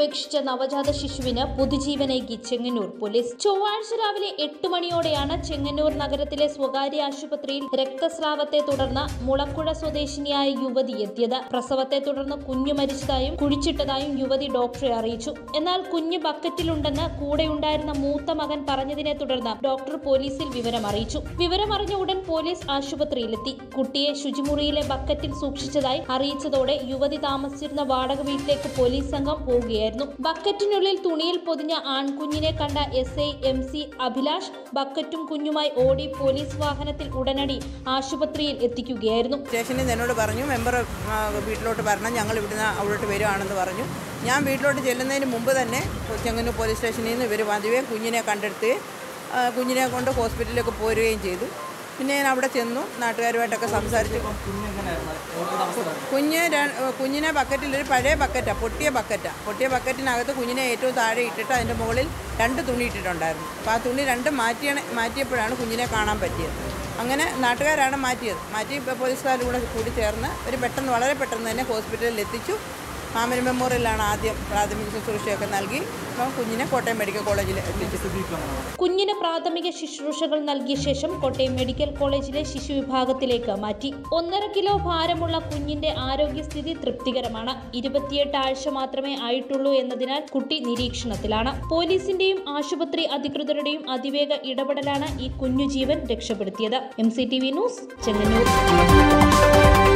ഉപേക്ഷിച്ച നവജാത ശിശുവിന് പുതുജീവനേകി ചെങ്ങന്നൂർ പോലീസ് ചൊവ്വാഴ്ച രാവിലെ എട്ട് മണിയോടെയാണ് ചെങ്ങന്നൂർ നഗരത്തിലെ സ്വകാര്യ ആശുപത്രിയിൽ രക്തസ്രാവത്തെ തുടർന്ന് മുളക്കുഴ സ്വദേശിനിയായ യുവതി എത്തിയത് പ്രസവത്തെ തുടർന്ന് കുഞ്ഞു മരിച്ചതായും കുഴിച്ചിട്ടതായും യുവതി ഡോക്ടറെ അറിയിച്ചു എന്നാൽ കുഞ്ഞ് ബക്കറ്റിലുണ്ടെന്ന് കൂടെയുണ്ടായിരുന്ന മൂത്ത മകൻ പറഞ്ഞതിനെ തുടർന്ന് ഡോക്ടർ പോലീസിൽ വിവരം അറിയിച്ചു വിവരമറിഞ്ഞ ഉടൻ പോലീസ് ആശുപത്രിയിലെത്തി കുട്ടിയെ ശുചിമുറിയിലെ ബക്കറ്റിൽ സൂക്ഷിച്ചതായി അറിയിച്ചതോടെ യുവതി താമസിച്ചിരുന്ന വാടക വീട്ടിലേക്ക് പോലീസ് സംഘം പോവുകയായിരുന്നു ബക്കറ്റിനുള്ളിൽ തുണിയിൽ പൊതിഞ്ഞ ആൺകുഞ്ഞിനെ കണ്ട S I M C Abhilash ബക്കറ്റും കുഞ്ഞുമായി ഓടി പോലീസ് വാഹനത്തിൽ ഉടനടി ആശുപത്രിയിൽ എത്തിക്കുകയായിരുന്നു സ്റ്റേഷനിൽ നിന്ന് എന്നോട് പറഞ്ഞു മെമ്പർ ആ, വീട്ടിലോട്ട് വരണം ഞങ്ങൾ ഇവിടുന്ന് അവിടോട്ട് വരുവാണെന്ന് പറഞ്ഞു ഞാൻ വീട്ടിലോട്ട് ചെല്ലുന്നതിന് മുമ്പ് തന്നെ ചെങ്ങന്നൂർ പോലീസ് സ്റ്റേഷനിൽ നിന്ന് ഇവർ പതിവേ കുഞ്ഞിനെ കണ്ടെടുത്ത് ആ, കുഞ്ഞിനെ കൊണ്ട് ഹോസ്പിറ്റലിലേക്ക് പോരുകയും ചെയ്തു പിന്നെ ഞാൻ അവിടെ ചെന്നു നാട്ടുകാരുമായിട്ടൊക്കെ സംസാരിച്ചു കുഞ്ഞ് ര- കുഞ്ഞിനെ ബക്കറ്റിൽ ഒരു പഴയ ബക്കറ്റാണ് പൊട്ടിയ ബക്കറ്റാണ് പൊട്ടിയ ബക്കറ്റിനകത്ത് കുഞ്ഞിനെ ഏറ്റവും താഴെ ഇട്ടിട്ട് അതിൻ്റെ മുകളിൽ രണ്ട് തുണി ഇട്ടിട്ടുണ്ടായിരുന്നു അപ്പോൾ ആ തുണി രണ്ടും മാറ്റിയ മാറ്റിയപ്പോഴാണ് കുഞ്ഞിനെ കാണാൻ പറ്റിയത് അങ്ങനെ നാട്ടുകാരാണ് മാറ്റിയത് മാറ്റി ഇപ്പോൾ പോലീസുകാരും കൂടെ കൂടി ചേർന്ന് ഒരു പെട്ടെന്ന് വളരെ പെട്ടെന്ന് തന്നെ ഹോസ്പിറ്റലിൽ എത്തിച്ചു മാമന മെമ്മോറിയലാണ് ആദ്യം പ്രാഥമിക ശുശ്രൂഷയൊക്കെ നൽകി അപ്പം കുഞ്ഞിനെ കോട്ടയം മെഡിക്കൽ കോളേജിൽ എത്തിച്ചു കുഞ്ഞിന് പ്രാഥമിക ശുശ്രൂഷകൾ നൽകിയ ശേഷം കോട്ടയം മെഡിക്കൽ കോളേജിലെ ശിശു വിഭാഗത്തിലേക്ക് മാറ്റി ഒന്നര കിലോ ഭാരമുള്ള കുഞ്ഞിന്റെ ആരോഗ്യസ്ഥിതി തൃപ്തികരമാണ് ഇരുപത്തിയെട്ട് ആഴ്ച മാത്രമേ ആയിട്ടുള്ളൂ എന്നതിനാൽ കുട്ടി നിരീക്ഷണത്തിലാണ് പോലീസിന്റെയും ആശുപത്രി അധികൃതരുടെയും അതിവേഗ ഇടപെടലാണ് ഈ കുഞ്ഞു ജീവൻ രക്ഷപ്പെടുത്തിയത് M C T V news Chengannur